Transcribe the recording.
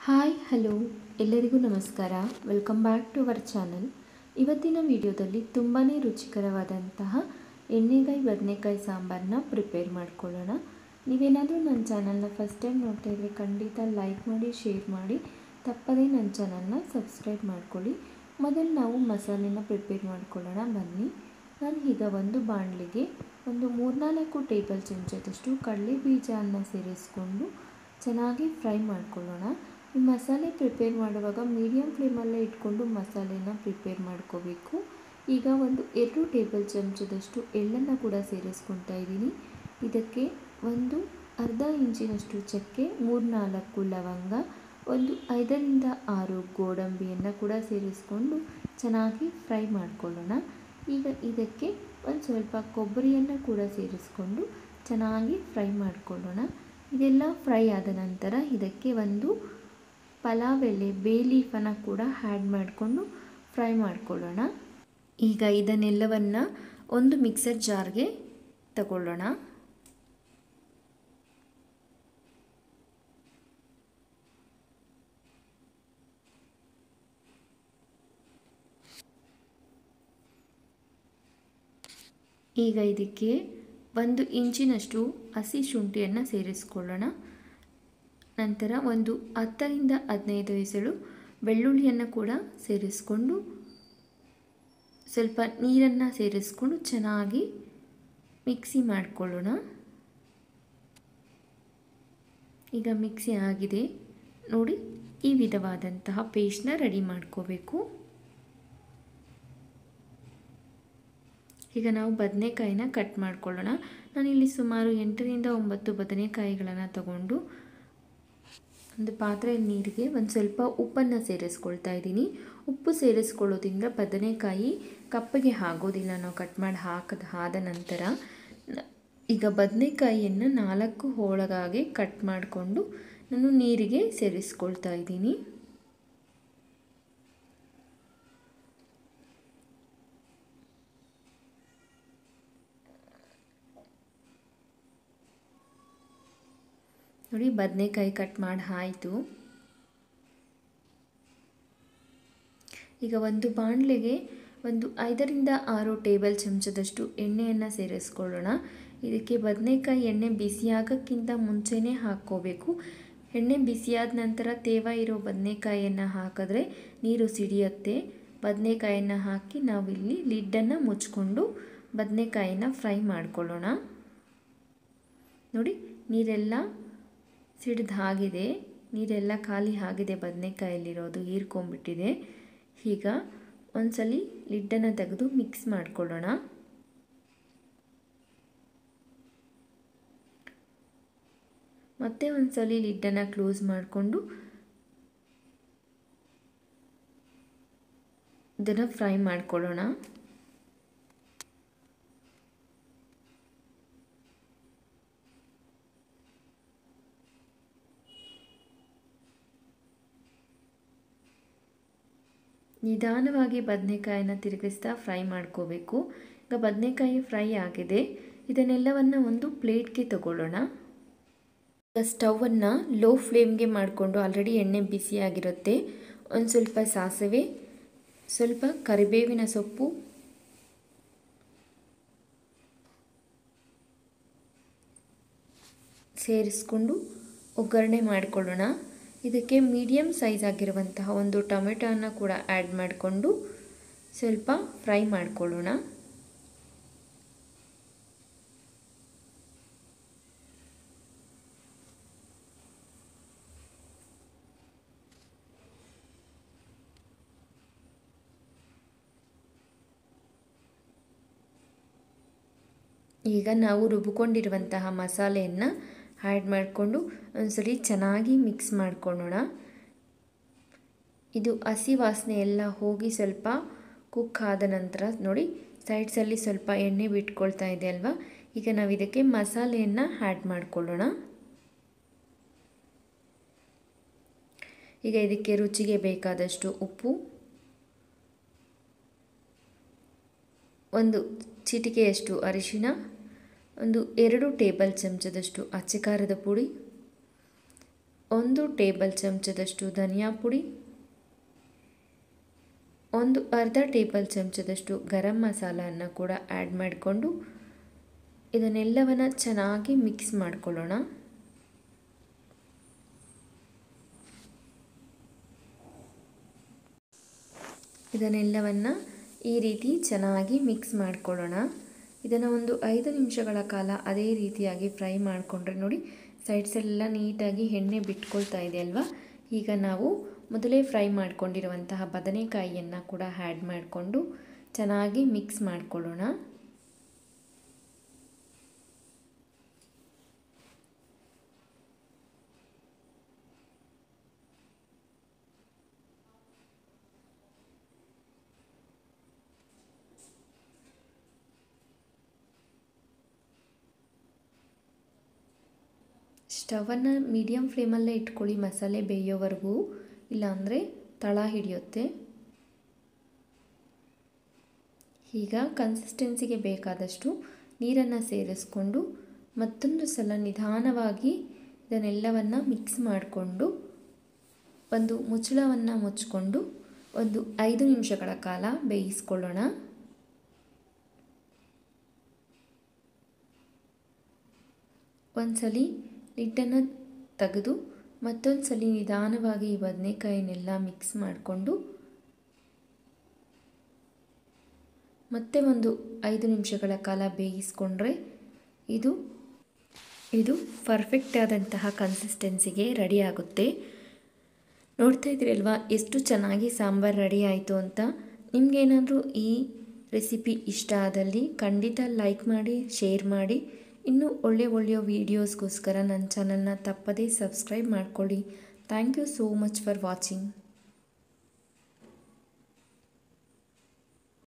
hi hello ಎಲ್ಲರಿಗೂ ನಮಸ್ಕಾರ welcome back to our channel ಇವತ್ತಿನ ವಿಡಿಯೋದಲ್ಲಿ ತುಂಬಾ ರುಚಿಕರವಾದಂತಹ ಎಣ್ಣೆಗಾಯಿ ಬದನೆಕಾಯಿ ಸಾಂಬಾರನ್ನ ಪ್ರಿಪೇರ್ ಮಾಡ್ಕೊಳ್ಳೋಣ ನೀವೇನಾದರೂ ನನ್ನ ಚಾನಲ್ನ ಫಸ್ಟ್ ಟೈಮ್ ನೋಡ್ತಾ ಇದ್ರೆ ಖಂಡಿತ ಲೈಕ್ ಮಾಡಿ ಶೇರ್ ಮಾಡಿ ತಪ್ಪದೇ ನನ್ನ ಚಾನಲ್ನ ಸಬ್ಸ್ಕ್ರೈಬ್ ಮಾಡ್ಕೊಳ್ಳಿ ಮೊದಲು ನಾವು ಮಸಾಲೆನ ಪ್ರಿಪೇರ್ ಮಾಡ್ಕೊಳ್ಳೋಣ ಬನ್ನಿ ನಾನು ಈಗ ಒಂದು ಬಾಣಲಿಗೆ ಒಂದು ಮೂರ್ನಾಲ್ಕು ಟೇಬಲ್ ಚಮಚದಷ್ಟು ಕಡಲೆ ಬೀಜವನ್ನು ಸೇರಿಸ್ಕೊಂಡು ಚೆನ್ನಾಗಿ ಫ್ರೈ ಮಾಡ್ಕೊಳ್ಳೋಣ ಈ ಮಸಾಲೆ ಪ್ರಿಪೇರ್ ಮಾಡುವಾಗ ಮೀಡಿಯಮ್ ಫ್ಲೇಮಲ್ಲೇ ಇಟ್ಕೊಂಡು ಮಸಾಲೆನ ಪ್ರಿಪೇರ್ ಮಾಡ್ಕೋಬೇಕು ಈಗ ಒಂದು ಎರಡು ಟೇಬಲ್ ಚಮಚದಷ್ಟು ಎಳ್ಳನ್ನು ಕೂಡ ಸೇರಿಸ್ಕೊತಾ ಇದ್ದೀನಿ ಇದಕ್ಕೆ ಒಂದು ಅರ್ಧ ಇಂಚಿನಷ್ಟು ಚಕ್ಕೆ ಮೂರ್ನಾಲ್ಕು ಲವಂಗ ಒಂದು ಐದರಿಂದ ಆರು ಗೋಡಂಬಿಯನ್ನು ಕೂಡ ಸೇರಿಸ್ಕೊಂಡು ಚೆನ್ನಾಗಿ ಫ್ರೈ ಮಾಡ್ಕೊಳ್ಳೋಣ ಈಗ ಇದಕ್ಕೆ ಒಂದು ಸ್ವಲ್ಪ ಕೊಬ್ಬರಿಯನ್ನು ಕೂಡ ಸೇರಿಸ್ಕೊಂಡು ಚೆನ್ನಾಗಿ ಫ್ರೈ ಮಾಡ್ಕೊಳ್ಳೋಣ ಇದೆಲ್ಲ ಫ್ರೈ ಆದ ನಂತರ ಇದಕ್ಕೆ ಒಂದು ಪಲಾವ್ ಎಲೆ ಬೇ ಲೀಫನ್ನು ಕೂಡ ಆ್ಯಡ್ ಮಾಡಿಕೊಂಡು ಫ್ರೈ ಮಾಡ್ಕೊಳ್ಳೋಣ ಈಗ ಇದನ್ನೆಲ್ಲವನ್ನು ಒಂದು ಮಿಕ್ಸರ್ ಜಾರ್ಗೆ ತಗೊಳ್ಳೋಣ ಈಗ ಇದಕ್ಕೆ ಒಂದು ಇಂಚಿನಷ್ಟು ಹಸಿ ಶುಂಠಿಯನ್ನು ಸೇರಿಸ್ಕೊಳ್ಳೋಣ ನಂತರ ಒಂದು ಹತ್ತರಿಂದ ಹದಿನೈದು ಎಸಳು ಬೆಳ್ಳುಳ್ಳಿಯನ್ನು ಕೂಡ ಸೇರಿಸ್ಕೊಂಡು ಸ್ವಲ್ಪ ನೀರನ್ನು ಸೇರಿಸ್ಕೊಂಡು ಚೆನ್ನಾಗಿ ಮಿಕ್ಸಿ ಮಾಡಿಕೊಳ್ಳೋಣ ಈಗ ಮಿಕ್ಸಿ ಆಗಿದೆ ನೋಡಿ ಈ ವಿಧವಾದಂತಹ ಪೇಸ್ಟ್ನ ರೆಡಿ ಮಾಡ್ಕೋಬೇಕು ಈಗ ನಾವು ಬದನೆಕಾಯಿನ ಕಟ್ ಮಾಡ್ಕೊಳ್ಳೋಣ ನಾನಿಲ್ಲಿ ಸುಮಾರು ಎಂಟರಿಂದ ಒಂಬತ್ತು ಬದನೆಕಾಯಿಗಳನ್ನು ತಗೊಂಡು ಒಂದು ಪಾತ್ರೆಯಲ್ಲಿ ನೀರಿಗೆ ಒಂದು ಸ್ವಲ್ಪ ಉಪ್ಪನ್ನು ಸೇರಿಸ್ಕೊಳ್ತಾ ಇದ್ದೀನಿ ಉಪ್ಪು ಸೇರಿಸ್ಕೊಳ್ಳೋದ್ರಿಂದ ಬದನೆಕಾಯಿ ಕಪ್ಪಗೆ ಆಗೋದಿಲ್ಲ ನಾವು ಕಟ್ ಮಾಡಿ ಹಾಕದ ಆದ ನಂತರ ಈಗ ಬದನೆಕಾಯಿಯನ್ನು ನಾಲ್ಕು ಹೋಳಗಾಗಿ ಕಟ್ ಮಾಡಿಕೊಂಡು ನಾನು ನೀರಿಗೆ ಸೇರಿಸ್ಕೊಳ್ತಾ ಇದ್ದೀನಿ ನೋಡಿ ಬದನೆಕಾಯಿ ಕಟ್ ಮಾಡಿ ಆಯಿತು ಈಗ ಒಂದು ಬಾಣಲೆಗೆ ಒಂದು ಐದರಿಂದ ಆರು ಟೇಬಲ್ ಚಮಚದಷ್ಟು ಎಣ್ಣೆಯನ್ನು ಸೇರಿಸ್ಕೊಳ್ಳೋಣ ಇದಕ್ಕೆ ಬದನೆಕಾಯಿ ಎಣ್ಣೆ ಬಿಸಿಯಾಗೋಕ್ಕಿಂತ ಮುಂಚೆನೇ ಹಾಕ್ಕೋಬೇಕು ಎಣ್ಣೆ ಬಿಸಿಯಾದ ನಂತರ ತೇವ ಇರೋ ಬದನೆಕಾಯಿಯನ್ನು ಹಾಕಿದ್ರೆ ನೀರು ಸಿಡಿಯುತ್ತೆ ಬದನೆಕಾಯನ್ನು ಹಾಕಿ ನಾವಿಲ್ಲಿ ಲಿಡ್ಡನ್ನು ಮುಚ್ಕೊಂಡು ಬದನೆಕಾಯಿನ ಫ್ರೈ ಮಾಡ್ಕೊಳ್ಳೋಣ ನೋಡಿ ನೀರೆಲ್ಲ ಸಿಡ್ದು ಆಗಿದೆ ನೀರೆಲ್ಲ ಖಾಲಿ ಆಗಿದೆ ಬದನೆಕಾಯಲ್ಲಿರೋದು ಹೀರ್ಕೊಂಬಿಟ್ಟಿದೆ ಈಗ ಒಂದ್ಸಲಿ ಲಿಡ್ಡನ್ನು ತೆಗೆದು ಮಿಕ್ಸ್ ಮಾಡ್ಕೊಳ್ಳೋಣ ಮತ್ತೆ ಒಂದ್ಸಲಿ ಲಿಡ್ಡನ್ನು ಕ್ಲೋಸ್ ಮಾಡಿಕೊಂಡು ಇದನ್ನು ಫ್ರೈ ಮಾಡ್ಕೊಳ್ಳೋಣ ನಿಧಾನವಾಗಿ ಬದನೆಕಾಯಿನ ತಿರುಗಿಸ್ತಾ ಫ್ರೈ ಮಾಡ್ಕೋಬೇಕು ಈಗ ಬದನೆಕಾಯಿ ಫ್ರೈ ಆಗಿದೆ ಇದನ್ನೆಲ್ಲವನ್ನು ಒಂದು ಪ್ಲೇಟ್ಗೆ ತಗೊಳ್ಳೋಣ ಈಗ ಸ್ಟವನ್ನು ಲೋ ಫ್ಲೇಮ್ಗೆ ಮಾಡಿಕೊಂಡು ಆಲ್ರೆಡಿ ಎಣ್ಣೆ ಬಿಸಿಯಾಗಿರುತ್ತೆ ಒಂದು ಸ್ವಲ್ಪ ಸಾಸಿವೆ ಸ್ವಲ್ಪ ಕರಿಬೇವಿನ ಸೊಪ್ಪು ಸೇರಿಸ್ಕೊಂಡು ಒಗ್ಗರಣೆ ಮಾಡಿಕೊಳ್ಳೋಣ ಇದಕ್ಕೆ ಮೀಡಿಯಮ್ ಸೈಜ್ ಆಗಿರುವಂತಹ ಒಂದು ಟೊಮೆಟೊನ ಕೂಡ ಆ್ಯಡ್ ಮಾಡಿಕೊಂಡು ಸ್ವಲ್ಪ ಫ್ರೈ ಮಾಡಿಕೊಳ್ಳೋಣ ಈಗ ನಾವು ರುಬ್ಕೊಂಡಿರುವಂತಹ ಮಸಾಲೆಯನ್ನು ಆ್ಯಡ್ ಮಾಡಿಕೊಂಡು ಒಂದ್ಸಲಿ ಚೆನ್ನಾಗಿ ಮಿಕ್ಸ್ ಮಾಡ್ಕೊಳ್ಳೋಣ ಇದು ಹಸಿ ವಾಸನೆ ಎಲ್ಲ ಹೋಗಿ ಸ್ವಲ್ಪ ಕುಕ್ ಆದ ನಂತರ ನೋಡಿ ಸೈಡ್ಸಲ್ಲಿ ಸ್ವಲ್ಪ ಎಣ್ಣೆ ಬಿಟ್ಕೊಳ್ತಾ ಇದೆ ಅಲ್ವಾ ಈಗ ನಾವು ಇದಕ್ಕೆ ಮಸಾಲೆಯನ್ನು ಆ್ಯಡ್ ಮಾಡ್ಕೊಳ್ಳೋಣ ಈಗ ಇದಕ್ಕೆ ರುಚಿಗೆ ಬೇಕಾದಷ್ಟು ಉಪ್ಪು ಒಂದು ಚಿಟಿಕೆಯಷ್ಟು ಅರಿಶಿನ ಒಂದು ಎರಡು ಟೇಬಲ್ ಚಮಚದಷ್ಟು ಅಚ್ಚೆ ಖಾರದ ಪುಡಿ ಒಂದು ಟೇಬಲ್ ಚಮಚದಷ್ಟು ಧನಿಯಾ ಪುಡಿ ಒಂದು ಅರ್ಧ ಟೇಬಲ್ ಚಮಚದಷ್ಟು ಗರಂ ಮಸಾಲವನ್ನು ಕೂಡ ಆ್ಯಡ್ ಮಾಡಿಕೊಂಡು ಇದನ್ನೆಲ್ಲವನ್ನು ಚೆನ್ನಾಗಿ ಮಿಕ್ಸ್ ಮಾಡ್ಕೊಳ್ಳೋಣ ಇದನ್ನೆಲ್ಲವನ್ನು ಈ ರೀತಿ ಚೆನ್ನಾಗಿ ಮಿಕ್ಸ್ ಮಾಡ್ಕೊಳ್ಳೋಣ ಇದನ್ನು ಒಂದು ಐದು ನಿಮಿಷಗಳ ಕಾಲ ಅದೇ ರೀತಿಯಾಗಿ ಫ್ರೈ ಮಾಡಿಕೊಂಡ್ರೆ ನೋಡಿ ಸೈಡ್ಸ್ ಎಲ್ಲ ನೀಟಾಗಿ ಎಣ್ಣೆ ಬಿಟ್ಕೊಳ್ತಾ ಇದೆ ಅಲ್ವಾ ಈಗ ನಾವು ಮೊದಲೇ ಫ್ರೈ ಮಾಡ್ಕೊಂಡಿರುವಂತಹ ಬದನೆಕಾಯಿಯನ್ನು ಕೂಡ ಆ್ಯಡ್ ಮಾಡಿಕೊಂಡು ಚೆನ್ನಾಗಿ ಮಿಕ್ಸ್ ಮಾಡ್ಕೊಳ್ಳೋಣ ಸ್ಟವನ್ನು ಮೀಡಿಯಮ್ ಫ್ಲೇಮಲ್ಲೇ ಇಟ್ಕೊಳ್ಳಿ ಮಸಾಲೆ ಬೇಯೋವರೆಗೂ ಇಲ್ಲಾಂದರೆ ತಳ ಹಿಡಿಯುತ್ತೆ ಈಗ ಕನ್ಸಿಸ್ಟೆನ್ಸಿಗೆ ಬೇಕಾದಷ್ಟು ನೀರನ್ನು ಸೇರಿಸ್ಕೊಂಡು ಮತ್ತೊಂದು ಸಲ ನಿಧಾನವಾಗಿ ಇದನ್ನೆಲ್ಲವನ್ನು ಮಿಕ್ಸ್ ಮಾಡಿಕೊಂಡು ಒಂದು ಮುಚ್ಚಳವನ್ನು ಮುಚ್ಚಿಕೊಂಡು ಒಂದು ಐದು ನಿಮಿಷಗಳ ಕಾಲ ಬೇಯಿಸ್ಕೊಳ್ಳೋಣ ಒಂದ್ಸಲಿ ಲಿಡ್ಡನ್ನು ತೆಗೆದು ಮತ್ತೊಂದು ಸಲ ನಿಧಾನವಾಗಿ ಈ ಬದನೆಕಾಯಿನೆಲ್ಲ ಮಿಕ್ಸ್ ಮಾಡಿಕೊಂಡು ಮತ್ತೆ ಒಂದು ಐದು ನಿಮಿಷಗಳ ಕಾಲ ಬೇಯಿಸ್ಕೊಂಡ್ರೆ ಇದು ಇದು ಪರ್ಫೆಕ್ಟ್ ಆದಂತಹ ಕನ್ಸಿಸ್ಟೆನ್ಸಿಗೆ ರೆಡಿ ಆಗುತ್ತೆ ನೋಡ್ತಾ ಇದ್ದೀರಲ್ವಾ ಎಷ್ಟು ಚೆನ್ನಾಗಿ ಸಾಂಬಾರು ರೆಡಿ ಆಯಿತು ಅಂತ ನಿಮಗೇನಾದರೂ ಈ ರೆಸಿಪಿ ಇಷ್ಟ ಆದಲ್ಲಿ ಖಂಡಿತ ಲೈಕ್ ಮಾಡಿ ಶೇರ್ ಮಾಡಿ ಇನ್ನೂ ಒಳ್ಳೆ ಒಳ್ಳೆಯ ವೀಡಿಯೋಸ್ಗೋಸ್ಕರ ನನ್ನ ಚಾನಲ್ನ ತಪ್ಪದೇ ಸಬ್ಸ್ಕ್ರೈಬ್ ಮಾಡ್ಕೊಳ್ಳಿ thank you so much for watching